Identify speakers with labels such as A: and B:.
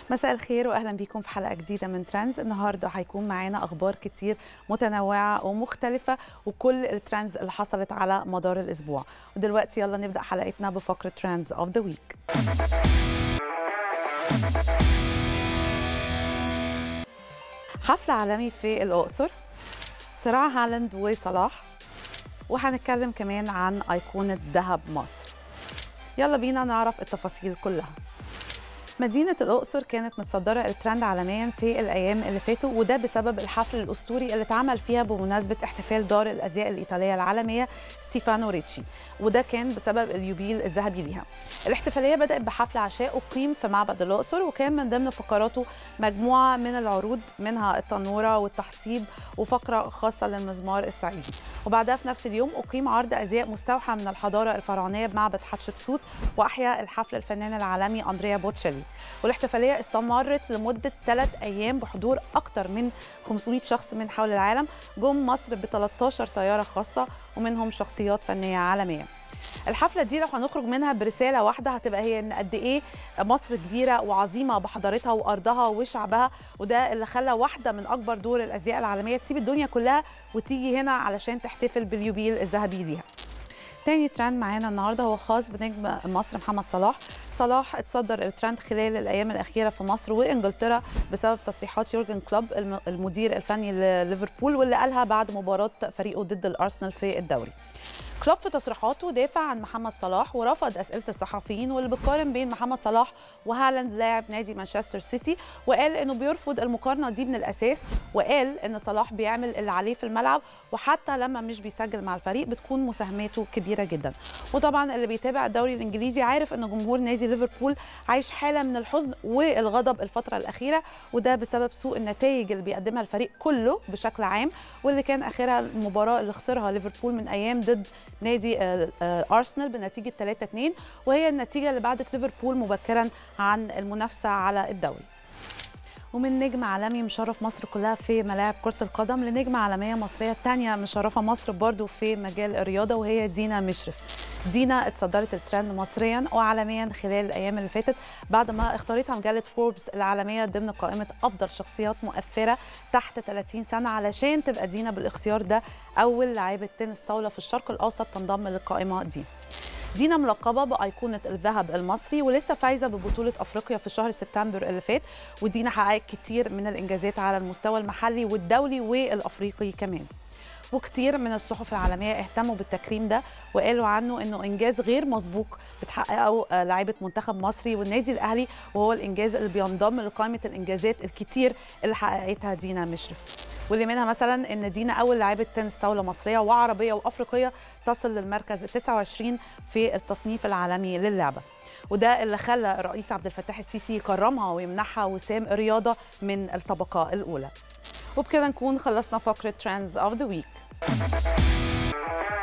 A: مساء الخير واهلا بيكم في حلقه جديده من ترندز النهارده هيكون معانا اخبار كتير متنوعه ومختلفه وكل الترندز اللي حصلت على مدار الاسبوع ودلوقتي يلا نبدا حلقتنا بفقره ترندز اوف ذا ويك حفل عالمي في الاقصر صراع هالاند وصلاح وهنتكلم كمان عن ايقونه ذهب مصر يلا بينا نعرف التفاصيل كلها مدينة الأقصر كانت متصدرة الترند عالميا في الأيام اللي فاتوا وده بسبب الحفل الأسطوري اللي اتعمل فيها بمناسبة احتفال دار الأزياء الإيطالية العالمية ستيفانو ريتشي وده كان بسبب اليوبيل الذهبي ليها الاحتفالية بدأت بحفل عشاء أقيم في معبد الأقصر وكان من ضمن فقراته مجموعة من العروض منها التنورة والتحطيب وفقرة خاصة للمزمار الصعيدي وبعدها في نفس اليوم أقيم عرض أزياء مستوحى من الحضارة الفرعونية بمعبد حتشبسوت وأحيا الحفل الفنان العالمي أندريا بوتشيلي والاحتفالية استمرت لمدة ثلاث أيام بحضور أكثر من 500 شخص من حول العالم جم مصر ب 13 طيارة خاصة ومنهم شخصيات فنية عالمية الحفله دي لو هنخرج منها برساله واحده هتبقى هي ان قد ايه مصر كبيره وعظيمه بحضارتها وارضها وشعبها وده اللي خلى واحده من اكبر دور الازياء العالميه تسيب الدنيا كلها وتيجي هنا علشان تحتفل باليوبيل الذهبي ليها تاني ترند معانا النهارده هو خاص بنجم مصر محمد صلاح صلاح اتصدر الترند خلال الايام الاخيره في مصر وانجلترا بسبب تصريحات يورجن كلوب المدير الفني لليفربول واللي قالها بعد مباراه فريقه ضد الارسنال في الدوري كلوب في تصريحاته دافع عن محمد صلاح ورفض اسئله الصحفيين واللي بتقارن بين محمد صلاح وهالاند لاعب نادي مانشستر سيتي وقال انه بيرفض المقارنه دي من الاساس وقال ان صلاح بيعمل اللي عليه في الملعب وحتى لما مش بيسجل مع الفريق بتكون مساهماته كبيره جدا وطبعا اللي بيتابع الدوري الانجليزي عارف ان جمهور نادي ليفربول عايش حاله من الحزن والغضب الفتره الاخيره وده بسبب سوء النتائج اللي بيقدمها الفريق كله بشكل عام واللي كان اخرها المباراه اللي خسرها ليفربول من ايام ضد نادي ارسنال بنتيجه 3-2 وهي النتيجه اللي بعدت ليفربول مبكرا عن المنافسه على الدوري ومن نجم عالمي مشرف مصر كلها في ملاعب كرة القدم لنجمة عالمية مصرية تانية مشرفة مصر برضو في مجال الرياضة وهي دينا مشرف دينا اتصدرت الترند مصريا وعالميا خلال الايام اللي فاتت بعد ما اختارتها مجله فوربس العالميه ضمن قائمه افضل شخصيات مؤثره تحت 30 سنه علشان تبقى دينا بالاختيار ده اول لاعبه تنس طاوله في الشرق الاوسط تنضم للقائمه دي دينا ملقبه بايقونه الذهب المصري ولسه فايزه ببطوله افريقيا في شهر سبتمبر اللي فات ودينا حققت كتير من الانجازات على المستوى المحلي والدولي والافريقي كمان وكتير من الصحف العالميه اهتموا بالتكريم ده وقالوا عنه انه انجاز غير مسبوق بتحققه لاعيبه منتخب مصري والنادي الاهلي وهو الانجاز اللي بينضم لقائمه الانجازات الكتير اللي حققتها دينا مشرف واللي منها مثلا ان دينا اول لاعيبه تنس طاوله مصريه وعربيه وافريقيه تصل للمركز ال 29 في التصنيف العالمي للعبه وده اللي خلى الرئيس عبد الفتاح السيسي يكرمها ويمنحها وسام الرياضه من الطبقه الاولى وبكده نكون خلصنا فقره ترندز اوف ذا ويك